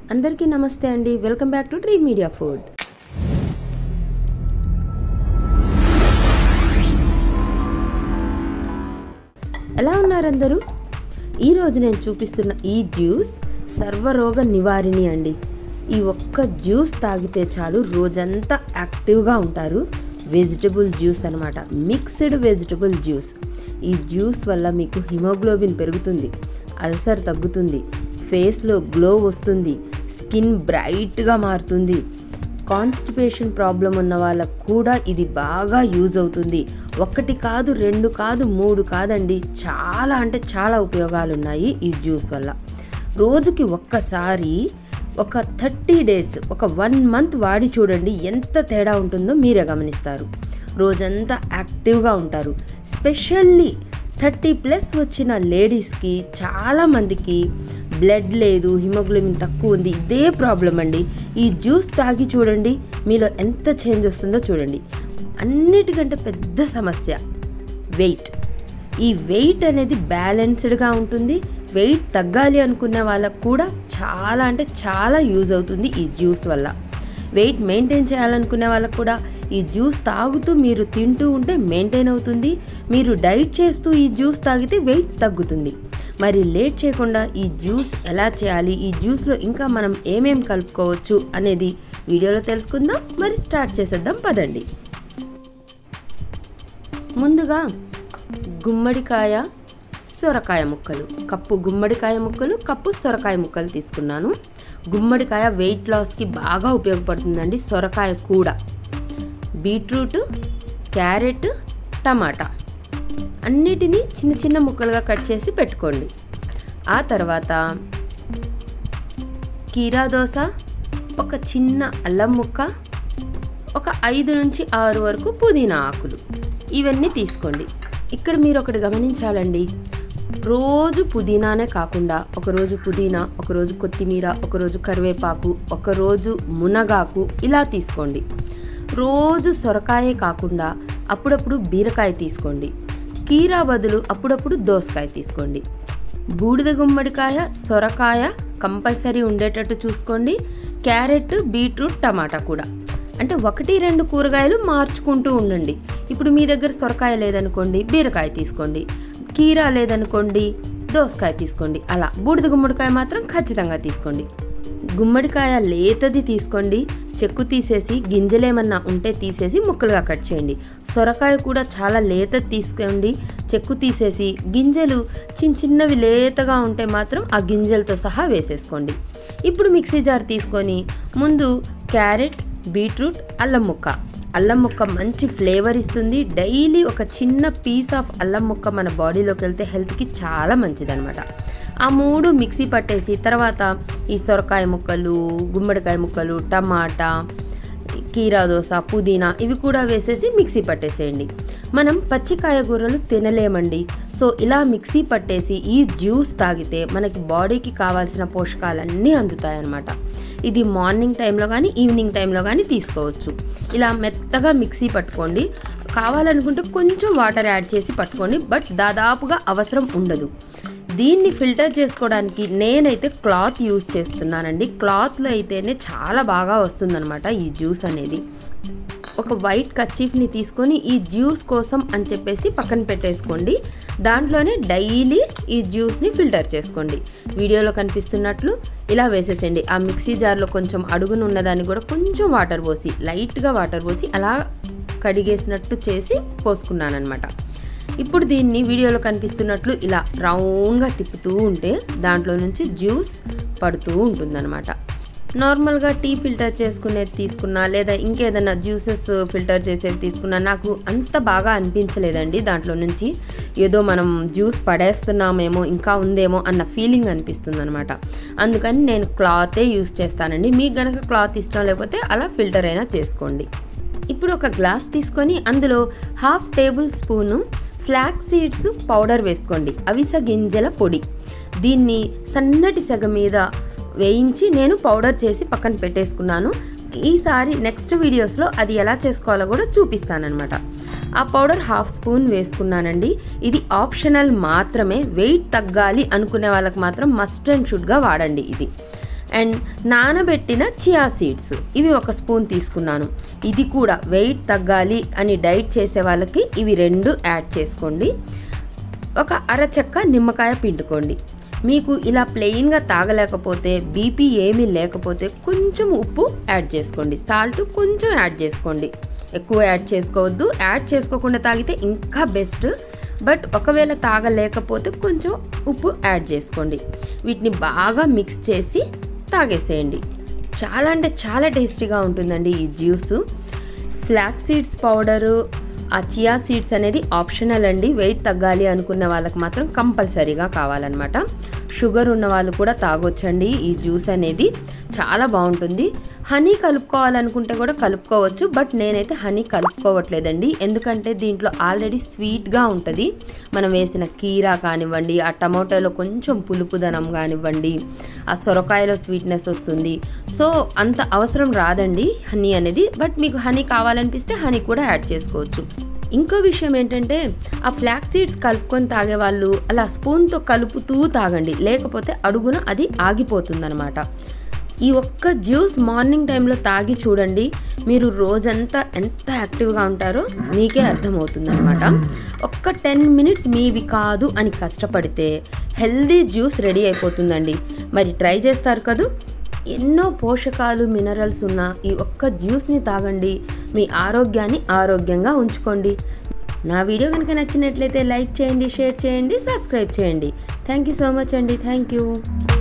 అందరికీ నమస్తే అండి welcome back to dream media food ఎలా ఉన్నారు అందరూ ఈరోజు నేను చూపిస్తున్న ఈ జ్యూస్ సర్వరోగ నివారిణి అండి ఈ ఒక్క జ్యూస్ తాగితే చాలు రోజంతా యాక్టివ్గా ఉంటారు వెజిటబుల్ జ్యూస్ అనమాట మిక్స్డ్ వెజిటబుల్ జ్యూస్ ఈ జ్యూస్ వల్ల మీకు హిమోగ్లోబిన్ పెరుగుతుంది అల్సర్ తగ్గుతుంది ఫేస్లో గ్లో వస్తుంది స్కిన్ బ్రైట్గా మారుతుంది కాన్స్టిపేషన్ ప్రాబ్లం ఉన్న వాళ్ళకు కూడా ఇది బాగా యూజ్ అవుతుంది ఒకటి కాదు రెండు కాదు మూడు కాదండి చాలా అంటే చాలా ఉపయోగాలు ఉన్నాయి ఈ జ్యూస్ వల్ల రోజుకి ఒక్కసారి ఒక థర్టీ డేస్ ఒక వన్ మంత్ వాడి చూడండి ఎంత తేడా ఉంటుందో మీరే గమనిస్తారు రోజంతా యాక్టివ్గా ఉంటారు స్పెషల్లీ థర్టీ ప్లస్ వచ్చిన లేడీస్కి చాలామందికి బ్లడ్ లేదు హిమోగ్లోబిన్ తక్కువ ఉంది ఇదే ప్రాబ్లం అండి ఈ జ్యూస్ తాగి చూడండి మీలో ఎంత చేంజ్ వస్తుందో చూడండి అన్నిటికంటే పెద్ద సమస్య వెయిట్ ఈ వెయిట్ అనేది బ్యాలెన్స్డ్గా ఉంటుంది వెయిట్ తగ్గాలి అనుకున్న వాళ్ళకు కూడా చాలా అంటే చాలా యూజ్ అవుతుంది ఈ జ్యూస్ వల్ల వెయిట్ మెయింటైన్ చేయాలనుకునే వాళ్ళకు కూడా ఈ జ్యూస్ తాగుతూ మీరు తింటూ ఉంటే మెయింటైన్ అవుతుంది మీరు డైట్ చేస్తూ ఈ జ్యూస్ తాగితే వెయిట్ తగ్గుతుంది మరి లేట్ చేయకుండా ఈ జ్యూస్ ఎలా చేయాలి ఈ జ్యూస్లో ఇంకా మనం ఏమేం కలుపుకోవచ్చు అనేది వీడియోలో తెలుసుకుందాం మరి స్టార్ట్ చేసేద్దాం పదండి ముందుగా గుమ్మడికాయ సొరకాయ ముక్కలు కప్పు గుమ్మడికాయ ముక్కలు కప్పు సొరకాయ ముక్కలు తీసుకున్నాను గుమ్మడికాయ వెయిట్ లాస్కి బాగా ఉపయోగపడుతుందండి సొరకాయ కూడా బీట్రూట్ క్యారెట్ టమాటా అన్నిటినీ చిన్న చిన్న ముక్కలుగా కట్ చేసి పెట్టుకోండి ఆ తర్వాత కీరా దోస ఒక చిన్న అల్లం ముక్క ఒక ఐదు నుంచి ఆరు వరకు పుదీనా ఆకులు ఇవన్నీ తీసుకోండి ఇక్కడ మీరు ఒకటి గమనించాలండి రోజు పుదీనానే కాకుండా ఒకరోజు పుదీనా ఒకరోజు కొత్తిమీర ఒకరోజు కరివేపాకు ఒకరోజు మునగాకు ఇలా తీసుకోండి రోజు సొరకాయే కాకుండా అప్పుడప్పుడు బీరకాయ తీసుకోండి కీరా బదులు అప్పుడప్పుడు దోసకాయ తీసుకోండి బూడిద గుమ్మడికాయ సొరకాయ కంపల్సరీ ఉండేటట్టు చూసుకోండి క్యారెట్ బీట్రూట్ టమాటా కూడా అంటే ఒకటి రెండు కూరగాయలు మార్చుకుంటూ ఉండండి ఇప్పుడు మీ దగ్గర సొరకాయ లేదనుకోండి బీరకాయ తీసుకోండి కీరా లేదనుకోండి దోసకాయ తీసుకోండి అలా బూడిద గుమ్మడికాయ మాత్రం ఖచ్చితంగా తీసుకోండి గుమ్మడికాయ లేతది తీసుకోండి చెక్కు తీసేసి గింజలేమన్నా ఉంటే తీసేసి ముక్కలుగా కట్ చేయండి సొరకాయ కూడా చాలా లేతది తీసుకోండి చెక్కు తీసేసి గింజలు చిన్న చిన్నవి లేతగా ఉంటే మాత్రం ఆ గింజలతో సహా వేసేసుకోండి ఇప్పుడు మిక్సీ జార్ తీసుకొని ముందు క్యారెట్ బీట్రూట్ అల్లం ముక్క అల్లం ముక్క మంచి ఫ్లేవర్ ఇస్తుంది డైలీ ఒక చిన్న పీస్ ఆఫ్ అల్లం ముక్క మన బాడీలోకి వెళ్తే హెల్త్కి చాలా మంచిదనమాట ఆ మూడు మిక్సీ పట్టేసి తర్వాత ఈ సొరకాయ ముక్కలు గుమ్మడికాయ ముక్కలు టమాటా కీరా దోస పుదీనా ఇవి కూడా వేసేసి మిక్సీ పట్టేసేయండి మనం పచ్చి కాయగూరలు తినలేమండి సో ఇలా మిక్సీ పట్టేసి ఈ జ్యూస్ తాగితే మనకి బాడీకి కావాల్సిన పోషకాలన్నీ అందుతాయన్నమాట ఇది మార్నింగ్ టైంలో కానీ ఈవినింగ్ టైంలో కానీ తీసుకోవచ్చు ఇలా మెత్తగా మిక్సీ పట్టుకోండి కావాలనుకుంటే కొంచెం వాటర్ యాడ్ చేసి పట్టుకోండి బట్ దాదాపుగా అవసరం ఉండదు దీన్ని ఫిల్టర్ చేసుకోవడానికి నేనైతే క్లాత్ యూజ్ చేస్తున్నానండి క్లాత్లో అయితేనే చాలా బాగా వస్తుందన్నమాట ఈ జ్యూస్ అనేది ఒక వైట్ కచీఫ్ని తీసుకొని ఈ జ్యూస్ కోసం అని చెప్పేసి పక్కన పెట్టేసుకోండి దాంట్లోనే డైలీ ఈ జ్యూస్ని ఫిల్టర్ చేసుకోండి వీడియోలో కనిపిస్తున్నట్లు ఇలా వేసేసేయండి ఆ మిక్సీ జార్లో కొంచెం అడుగున ఉన్నదాన్ని కూడా కొంచెం వాటర్ పోసి లైట్గా వాటర్ పోసి అలా కడిగేసినట్టు చేసి పోసుకున్నాను అనమాట ఇప్పుడు దీన్ని వీడియోలో కనిపిస్తున్నట్లు ఇలా రౌండ్గా తిప్పుతూ ఉంటే దాంట్లో నుంచి జ్యూస్ పడుతూ ఉంటుందన్నమాట నార్మల్గా టీ ఫిల్టర్ చేసుకునేది తీసుకున్నా లేదా ఇంకేదైనా జ్యూసెస్ ఫిల్టర్ చేసేది తీసుకున్నా నాకు అంత బాగా అనిపించలేదండి దాంట్లో నుంచి ఏదో మనం జ్యూస్ పడేస్తున్నామేమో ఇంకా ఉందేమో అన్న ఫీలింగ్ అనిపిస్తుంది అనమాట అందుకని నేను క్లాతే యూస్ చేస్తానండి మీకు గనక క్లాత్ ఇష్టం లేకపోతే అలా ఫిల్టర్ అయినా చేసుకోండి ఇప్పుడు ఒక గ్లాస్ తీసుకొని అందులో half tablespoon flax seeds powder వేసుకోండి అవిస గింజల పొడి దీన్ని సన్నటి సెగ మీద వేయించి నేను పౌడర్ చేసి పక్కన పెట్టేసుకున్నాను ఈసారి నెక్స్ట్ వీడియోస్లో అది ఎలా చేసుకోవాలో కూడా చూపిస్తానమాట ఆ పౌడర్ హాఫ్ స్పూన్ వేసుకున్నానండి ఇది ఆప్షనల్ మాత్రమే వెయిట్ తగ్గాలి అనుకునే వాళ్ళకి మాత్రం మస్ట్ అండ్ షుడ్గా వాడండి ఇది అండ్ నానబెట్టిన చియా సీడ్స్ ఇవి ఒక స్పూన్ తీసుకున్నాను ఇది కూడా వెయిట్ తగ్గాలి అని డైట్ చేసే వాళ్ళకి ఇవి రెండు యాడ్ చేసుకోండి ఒక అరచెక్క నిమ్మకాయ పిండుకోండి మీకు ఇలా ప్లెయిన్గా తాగలేకపోతే బీపీ ఏమీ లేకపోతే కొంచెం ఉప్పు యాడ్ చేసుకోండి సాల్ట్ కొంచెం యాడ్ చేసుకోండి ఎక్కువ యాడ్ చేసుకోవద్దు యాడ్ చేసుకోకుండా తాగితే ఇంకా బెస్ట్ బట్ ఒకవేళ తాగలేకపోతే కొంచెం ఉప్పు యాడ్ చేసుకోండి వీటిని బాగా మిక్స్ చేసి తాగేసేయండి చాలా అంటే చాలా టేస్టీగా ఉంటుందండి ఈ జ్యూసు ఫ్లాక్ సీడ్స్ పౌడరు ఆ చియా సీడ్స్ అనేది ఆప్షనల్ అండి వెయిట్ తగ్గాలి అనుకున్న వాళ్ళకి మాత్రం కంపల్సరీగా కావాలన్నమాట షుగర్ ఉన్న వాళ్ళు కూడా తాగొచ్చండి ఈ జ్యూస్ అనేది చాలా బాగుంటుంది హనీ కలుపుకోవాలనుకుంటే కూడా కలుపుకోవచ్చు బట్ నేనైతే హనీ కలుపుకోవట్లేదండి ఎందుకంటే దీంట్లో ఆల్రెడీ స్వీట్గా ఉంటుంది మనం వేసిన కీరా కానివ్వండి ఆ టమాటోలో కొంచెం పులుపుదనం కానివ్వండి ఆ సొరకాయలో స్వీట్నెస్ వస్తుంది సో అంత అవసరం రాదండి హనీ అనేది బట్ మీకు హనీ కావాలనిపిస్తే హనీ కూడా యాడ్ చేసుకోవచ్చు ఇంకో విషయం ఏంటంటే ఆ ఫ్లాక్ సీడ్స్ కలుపుకొని తాగే వాళ్ళు అలా స్పూన్తో కలుపుతూ తాగండి లేకపోతే అడుగున అది ఆగిపోతుందన్నమాట ఈ ఒక్క జ్యూస్ మార్నింగ్ టైంలో తాగి చూడండి మీరు రోజంతా ఎంత యాక్టివ్గా ఉంటారో మీకే అర్థమవుతుంది అనమాట ఒక్క టెన్ మినిట్స్ మీవి కాదు అని కష్టపడితే హెల్దీ జ్యూస్ రెడీ అయిపోతుందండి మరి ట్రై చేస్తారు కదూ ఎన్నో పోషకాలు మినరల్స్ ఉన్న ఈ ఒక్క జ్యూస్ని తాగండి మీ ఆరోగ్యాన్ని ఆరోగ్యంగా ఉంచుకోండి నా వీడియో కనుక నచ్చినట్లయితే లైక్ చేయండి షేర్ చేయండి సబ్స్క్రైబ్ చేయండి థ్యాంక్ యూ సో మచ్ అండి థ్యాంక్ యూ